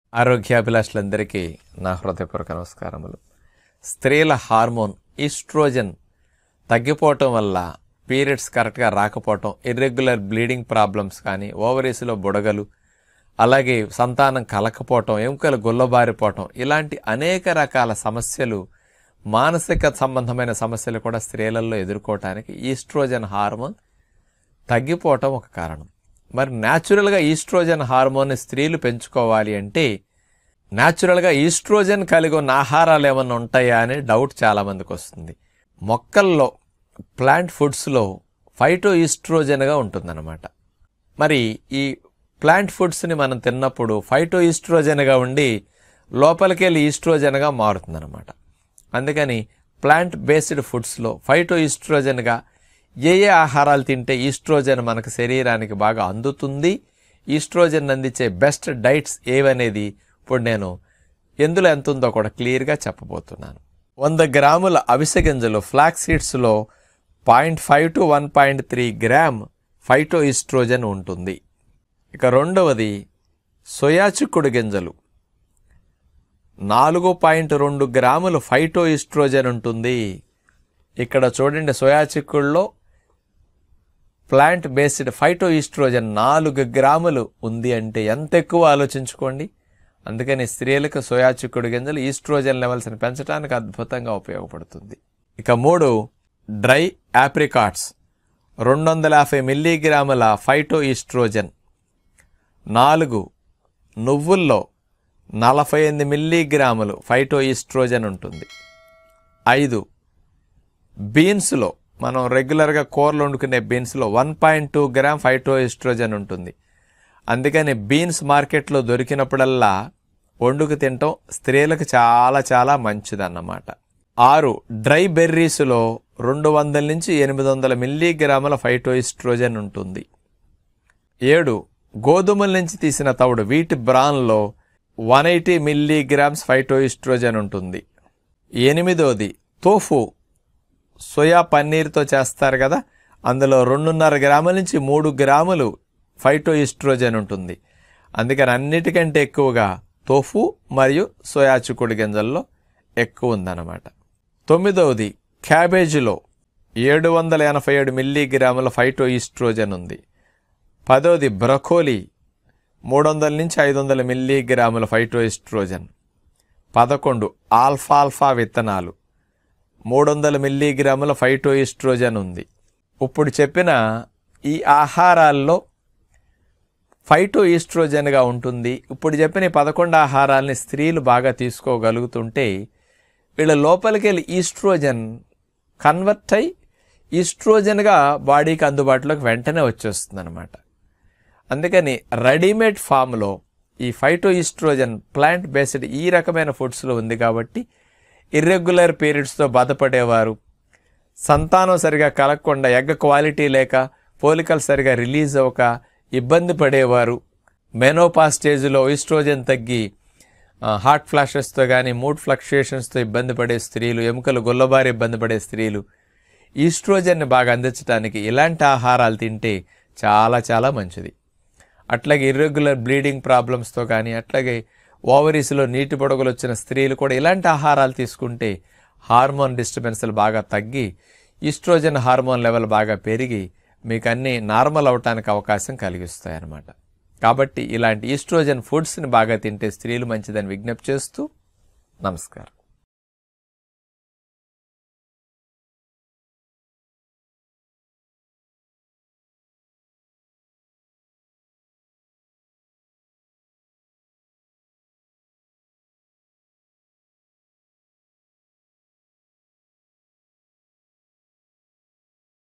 ఆరోగ్యాభిలాషులందరికీ నా హృదయపూర్వక నమస్కారములు స్త్రీల హార్మోన్ ఈస్ట్రోజన్ తగ్గిపోవటం వల్ల పీరియడ్స్ కరెక్ట్గా రాకపోవటం ఇర్రెగ్యులర్ బ్లీడింగ్ ప్రాబ్లమ్స్ కానీ ఓవరీస్లో బుడగలు అలాగే సంతానం కలకపోవటం ఎముకలు గుల్లబారిపోవటం ఇలాంటి అనేక రకాల సమస్యలు మానసిక సంబంధమైన సమస్యలు కూడా స్త్రీలలో ఎదుర్కోవటానికి ఈస్ట్రోజన్ హార్మోన్ తగ్గిపోవటం ఒక కారణం మరి న్యాచురల్గా ఈస్ట్రోజన్ హార్మోన్ స్త్రీలు పెంచుకోవాలి అంటే న్యాచురల్గా ఈస్ట్రోజన్ కలిగి ఉన్న ఆహారాలు ఏమన్నా ఉంటాయా అనే డౌట్ చాలామందికి వస్తుంది మొక్కల్లో ప్లాంట్ ఫుడ్స్లో ఫైటో ఈస్ట్రోజన్గా ఉంటుందన్నమాట మరి ఈ ప్లాంట్ ఫుడ్స్ని మనం తిన్నప్పుడు ఫైటో ఈస్ట్రోజన్గా ఉండి లోపలికి వెళ్ళి ఈస్ట్రోజన్గా మారుతుందన్నమాట అందుకని ప్లాంట్ బేస్డ్ ఫుడ్స్లో ఫైటో ఈస్ట్రోజన్గా ఏ ఏ ఆహారాలు తింటే ఈస్ట్రోజన్ మనకు శరీరానికి బాగా అందుతుంది ఈస్ట్రోజన్ అందించే బెస్ట్ డైట్స్ ఏవనేది ఇప్పుడు నేను ఎందులో ఎంత ఉందో కూడా క్లియర్గా చెప్పబోతున్నాను వంద గ్రాముల అవిసె గింజలు ఫ్లాక్ సీడ్స్లో point five to one point three gram phytoestrogen ఉంటుంది ఇక రెండవది సోయా చిక్కుడు గింజలు నాలుగు పాయింట్ రెండు గ్రాములు ఫైటో ఈస్ట్రోజన్ ఉంటుంది ఇక్కడ చూడండి సోయా చిక్కుడులో ప్లాంట్ బేస్డ్ ఫైటో ఈస్ట్రోజన్ నాలుగు గ్రాములు ఉంది అంటే ఎంత ఎక్కువ ఆలోచించుకోండి అందుకని స్త్రీలకు సోయా చిక్కుడు గింజలు ఈస్ట్రోజన్ లెవెల్స్ని పెంచడానికి అద్భుతంగా ఉపయోగపడుతుంది ఇక మూడు డ్రై యాప్రికాట్స్ రెండు వందల యాభై మిల్లీగ్రాముల ఫైటో ఈస్ట్రోజన్ నాలుగు నువ్వుల్లో నలభై ఎనిమిది మిల్లీగ్రాములు ఫైటో ఈస్ట్రోజన్ ఉంటుంది ఐదు బీన్స్లో మనం రెగ్యులర్గా కూరలు వండుకునే బీన్స్లో one point two gram phytoestrogen ఉంటుంది అందుకని బీన్స్ మార్కెట్లో దొరికినప్పుడల్లా వండుకు తినటం స్త్రీలకు చాలా చాలా మంచిదన్నమాట ఆరు డ్రై బెర్రీస్లో రెండు వందల నుంచి ఎనిమిది వందల మిల్లీగ్రాముల ఫైటో ఈస్ట్రోజన్ ఉంటుంది ఏడు గోధుమల నుంచి తీసిన తవుడు వీటి బ్రాన్లో one eighty milligrams phytoestrogen ఉంటుంది ఎనిమిదోది తోఫు సోయా పన్నీర్తో చేస్తారు కదా అందులో రెండున్నర గ్రాముల నుంచి మూడు గ్రాములు ఫైటో ఈస్ట్రోజన్ ఉంటుంది అందుకని అన్నిటికంటే ఎక్కువగా తోఫు మరియు సోయా చిక్కుడు గింజల్లో ఎక్కువ ఉందన్నమాట తొమ్మిదవది క్యాబేజీలో ఏడు వందల ఎనభై ఏడు మిల్లీగ్రాముల ఫైటో ఈస్ట్రోజన్ ఉంది పదోది బ్రకోలీ మూడు వందల నుంచి ఐదు వందల మిల్లీగ్రాముల ఫైటో ఈస్ట్రోజన్ పదకొండు ఆల్ఫాల్ఫా విత్తనాలు మూడు వందల మిల్లీగ్రాముల ఫైటో ఈస్ట్రోజన్ ఉంది ఇప్పుడు చెప్పిన ఈ ఆహారాల్లో ఫైటో ఈస్ట్రోజన్గా ఉంటుంది ఇప్పుడు చెప్పిన ఈ పదకొండు ఆహారాలని స్త్రీలు బాగా తీసుకోగలుగుతుంటే వీళ్ళ లోపలికి వెళ్ళి ఈస్ట్రోజన్ కన్వర్ట్ అయి ఈస్ట్రోజన్గా బాడీకి అందుబాటులోకి వెంటనే వచ్చేస్తుంది అనమాట అందుకని రెడీమేడ్ ఫామ్లో ఈ ఫైటో ఈస్ట్రోజన్ ప్లాంట్ బేస్డ్ ఈ రకమైన ఫుడ్స్లో ఉంది కాబట్టి ఇర్రెగ్యులర్ పీరియడ్స్తో బాధపడేవారు సంతానం సరిగా కలగకుండా ఎగ్గ క్వాలిటీ లేక పోలికలు సరిగా రిలీజ్ అవ్వక ఇబ్బంది పడేవారు మెనోపా స్టేజ్లో ఈస్ట్రోజన్ తగ్గి హార్ట్ ఫ్లాషెస్తో కానీ మూడ్ ఫ్లక్చుయేషన్స్తో ఇబ్బంది పడే స్త్రీలు ఎముకలు గొల్లబారి ఇబ్బంది పడే స్త్రీలు ఈస్ట్రోజన్ని బాగా అందించడానికి ఇలాంటి ఆహారాలు తింటే చాలా చాలా మంచిది అట్లాగే ఇర్రెగ్యులర్ బ్లీడింగ్ ప్రాబ్లమ్స్తో కానీ అట్లాగే ఓవరీస్లో నీటి పొడగలు వచ్చిన స్త్రీలు కూడా ఇలాంటి ఆహారాలు తీసుకుంటే హార్మోన్ డిస్టర్బెన్స్లు బాగా తగ్గి ఈస్ట్రోజన్ హార్మోన్ లెవెల్ బాగా పెరిగి మీకు అన్నీ నార్మల్ అవటానికి అవకాశం కలిగిస్తాయి అన్నమాట కాబట్టి ఇలాంటి ఈస్ట్రోజన్ ఫుడ్స్ని బాగా తింటే స్త్రీలు మంచిదని విజ్ఞప్తి చేస్తూ నమస్కారం